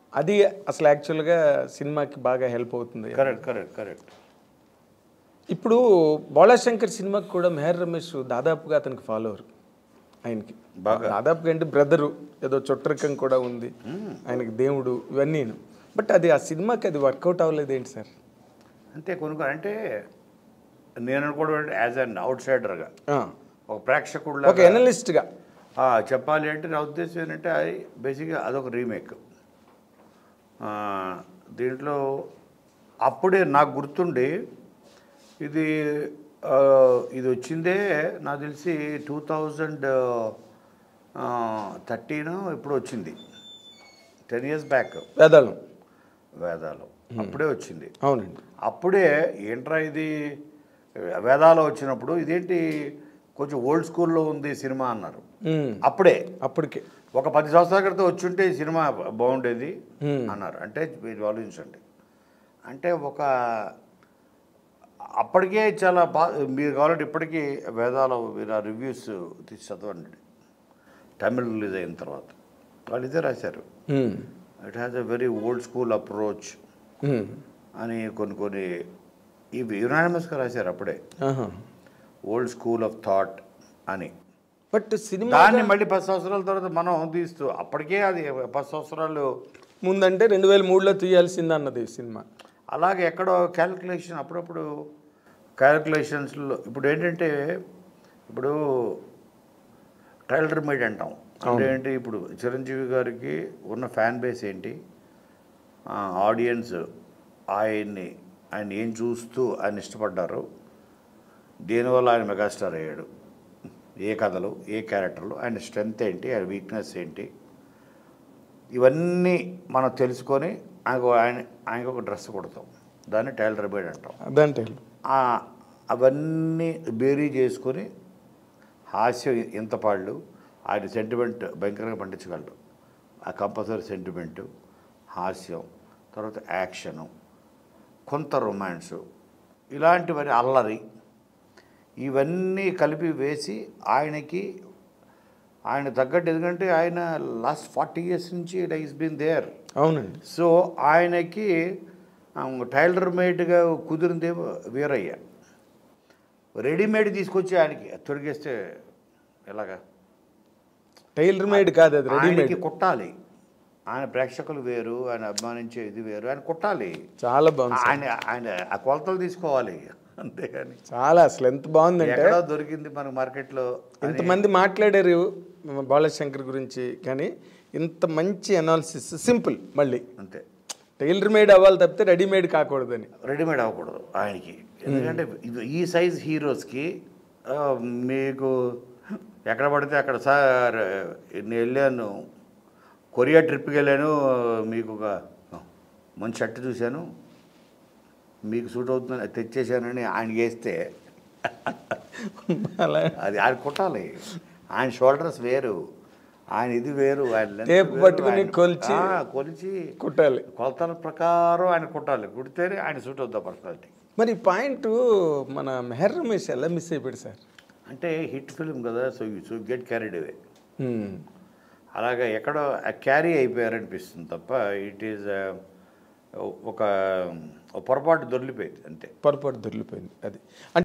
అది అసలు యాక్చువల్గా సినిమాకి బాగా హెల్ప్ అవుతుంది కరెక్ట్ కరెక్ట్ కరెక్ట్ ఇప్పుడు బాలాశంకర్ సినిమాకి కూడా మెహర్ రమేష్ దాదాపుగా అతనికి ఫాలోవర్ ఆయనకి బాగా. దాదాపుగా అంటే బ్రదరు ఏదో చుట్టరికం కూడా ఉంది ఆయనకి దేవుడు ఇవన్నీ బట్ అది ఆ సినిమాకి అది వర్కౌట్ అవ్వలేదు ఏంటి సార్ అంతే కొనుక్కో అంటే నేను అనుకోవడం యాజ్ అన్ అవుట్ సైడర్గా ఒక ప్రేక్షకుడు ఒక ఎనలిస్ట్గా చెప్పాలి అంటే నా ఉద్దేశం ఏంటంటే అది బేసిక్గా అదొక రీమేక్ దీంట్లో అప్పుడే నాకు గుర్తుండి ఇది ఆ, ఇది వచ్చిందే నాకు తెలిసి టూ థౌజండ్ థర్టీన్ ఇప్పుడు వచ్చింది టెన్ ఇయర్స్ బ్యాక్ వేదాలం వేదాలు అప్పుడే వచ్చింది అవునండి అప్పుడే ఏంట్రా ఇది వేదాలు వచ్చినప్పుడు ఇదేంటి కొంచెం ఓల్డ్ స్కూల్లో ఉంది సినిమా అన్నారు ఉమ్, అప్పుడే అప్పటికే ఒక పది సంవత్సరాల క్రితం వచ్చుంటే ఈ సినిమా బాగుండేది అన్నారు అంటే మీరు ఆలోచించండి అంటే ఒక అప్పటికే చాలా బా మీరు కావాలంటే ఇప్పటికీ వేదాలు మీరు ఆ రివ్యూస్ తీసి చదవండి తమిళ్ రిలీజ్ అయిన తర్వాత వాళ్ళు ఇదే రాశారు um, it has a very old school approach um, అని కొన్ని కొన్ని ఇవి యునానిమస్గా రాశారు అప్పుడే ఆహా. ఓల్డ్ స్కూల్ ఆఫ్ థాట్ అని బట్ సినిమా దాన్ని మళ్ళీ పది సంవత్సరాల తర్వాత మనం తీస్తూ అప్పటికే అది పది సంవత్సరాలు ముందంటే రెండు వేల మూడులో తీయాల్సింది అన్నది ఈ సినిమా అలాగే ఎక్కడో క్యాలిక్యులేషన్ అప్పుడప్పుడు క్యాలిక్యులేషన్స్లో ఇప్పుడు ఏంటంటే ఇప్పుడు టైలర్ మేడ్ అంటాం అంటే ఏంటి ఇప్పుడు చిరంజీవి గారికి ఉన్న ఫ్యాన్ బేస్ ఏంటి ఆడియన్స్ ఆయన్ని ఆయన ఏం చూస్తూ ఆయన ఇష్టపడ్డారు దేనివల్ల ఆయన మెగాస్టార్ అయ్యాడు ఏ కథలు ఏ క్యారెక్టర్లు ఆయన స్ట్రెంగ్త్ ఏంటి ఆయన వీక్నెస్ ఏంటి ఇవన్నీ మనం తెలుసుకొని ఆయనకు ఆయన ఆయనకు ఒక డ్రెస్ కొడతాం దాన్ని టైలర్ బేడ్ అంటాం అదంటే ఆ అవన్నీ బేరీ చేసుకొని హాస్యం ఇంత పాళ్ళు ఆయన సెంటిమెంట్ భయంకరంగా పండించగలడు ఆ కంపల్సరీ సెంటిమెంటు హాస్యం తర్వాత యాక్షను కొంత రొమాన్సు ఇలాంటివన్నీ అల్లరి ఇవన్నీ కలిపి వేసి ఆయనకి ఆయన తగ్గట్టు ఎందుకంటే ఆయన లాస్ట్ ఫార్టీ ఇయర్స్ నుంచి ఈస్ బీన్ దేర్ అవునండి సో ఆయనకి ఆ, టైలర్ మేడ్గా కుదిరిందేమో వీరయ్య రెడీమేడ్ తీసుకొచ్చి ఆయనకి తొడిగేస్తే ఎలాగా టైలర్ మేడ్ కాదు అది రెడీమేడ్ ఆయనకి కుట్టాలి ఆయన ప్రేక్షకులు వేరు ఆయన అభిమానించే ఇది వేరు ఆయన కుట్టాలి చాలా బాగుంది సార్. ఆయన ఆయన ఆ కొలతలు తీసుకోవాలి అంతేగాని చాలా అసలు ఎంత బాగుందంటే ఎక్కడో దొరికింది మన మార్కెట్లో అని ఇంతమంది మాట్లాడారు బాలశంకర్ గురించి కానీ ఇంత మంచి అనాలిసిస్ సింపుల్ మళ్ళీ అంతే టైలర్ మేడ్ అవ్వాలి తప్పితే రెడీమేడ్ కాకూడదని రెడీమేడ్ అవ్వకూడదు ఆయనకి ఎందుకంటే ఇది- ఈ సైజ్ హీరోస్కి ఆ, మీకు ఎక్కడ పడితే అక్కడ సార్ నేను వెళ్ళాను కొరియా ట్రిప్కి వెళ్ళాను మీకు ఒక మంచి షర్ట్ చూశాను మీకు సూట్ అవుతుందని అది తెచ్చేసానని ఆయనకి వేస్తే అలా అది ఆయన కుట్టాలి ఆయన షోల్డర్స్ వేరు ఆయన ఇది వేరు ఆయన length టేప్ వేరు, పట్టుకుని ఆయన- కొలిచి ఆ, కొలిచి కుట్టాలి కొలతల ప్రకారం ఆయన కుట్టాలి కుడితేనే ఆయన సూట్ అవుతుంది పర్సనాలిటీ మరి పాయింట్ మన మెహర్ రమేష్ ఎలా మిస్ అయిపోయాడు సార్ అంటే హిట్ ఫిల్మ్ కదా so you so get carried away hmm. అలాగా ఎక్కడో క్యారీ అయిపోయారనిపిస్తుంది తప్ప ఇట్ ఈజ్ ఒక ఒక పొరపాటు దొరికిపోయింది అంతే పొరపాటు దొరికిపోయింది అది అంటే